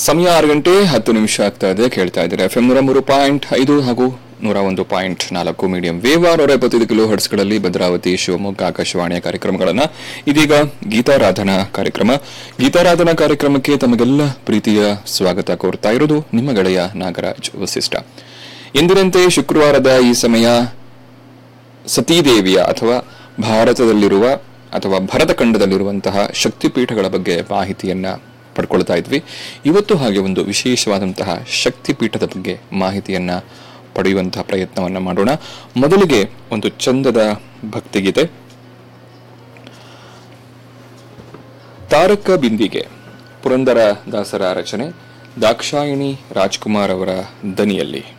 ಸಮಯ ಆರು ಗಂಟೆ ಹತ್ತು ನಿಮಿಷ ಆಗ್ತಾ ಇದೆ ಕೇಳ್ತಾ ಇದ್ದಾರೆ ಎಫ್ ಎಂ ನೂರ ಮೂರು ಪಾಯಿಂಟ್ ಐದು ಹಾಗೂ ನೂರ ಒಂದು ಪಾಯಿಂಟ್ ನಾಲ್ಕು ಮೀಡಿಯಂ ವೇವ್ ನೂರ ಎಪ್ಪತ್ತೈದು ಕಿಲೋ ಹರ್ಟ್ಸ್ಗಳಲ್ಲಿ ಭದ್ರಾವತಿ ಶಿವಮೊಗ್ಗ ಆಕಾಶವಾಣಿಯ ಕಾರ್ಯಕ್ರಮಗಳನ್ನ ಇದೀಗ ಗೀತಾರಾಧನಾ ಕಾರ್ಯಕ್ರಮ ಗೀತಾರಾಧನಾ ಕಾರ್ಯಕ್ರಮಕ್ಕೆ ತಮಗೆಲ್ಲ ಪ್ರೀತಿಯ ಸ್ವಾಗತ ಕೋರ್ತಾ ಇರೋದು ನಿಮ್ಮ ಗೆಳೆಯ ನಾಗರಾಜ್ ವಸಿಷ್ಠ ಎಂದಿನಂತೆ ಶುಕ್ರವಾರದ ಈ ಸಮಯ ಸತೀದೇವಿಯ ಅಥವಾ ಭಾರತದಲ್ಲಿರುವ ಅಥವಾ ಭರತಖಂಡದಲ್ಲಿರುವಂತಹ ಶಕ್ತಿಪೀಠಗಳ ಬಗ್ಗೆ ಮಾಹಿತಿಯನ್ನ ಪಡ್ಕೊಳ್ತಾ ಇದ್ವಿ ಇವತ್ತು ಹಾಗೆ ಒಂದು ವಿಶೇಷವಾದಂತಹ ಶಕ್ತಿಪೀಠದ ಬಗ್ಗೆ ಮಾಹಿತಿಯನ್ನ ಪಡೆಯುವಂತಹ ಪ್ರಯತ್ನವನ್ನ ಮಾಡೋಣ ಮೊದಲಿಗೆ ಒಂದು ಚಂದದ ಭಕ್ತಿಗೀತೆ ತಾರಕ ಬಿಂದಿಗೆ ಪುರಂದರ ದಾಸರ ರಚನೆ ದಾಕ್ಷಾಯಿಣಿ ರಾಜ್ಕುಮಾರ್ ಅವರ ದನಿಯಲ್ಲಿ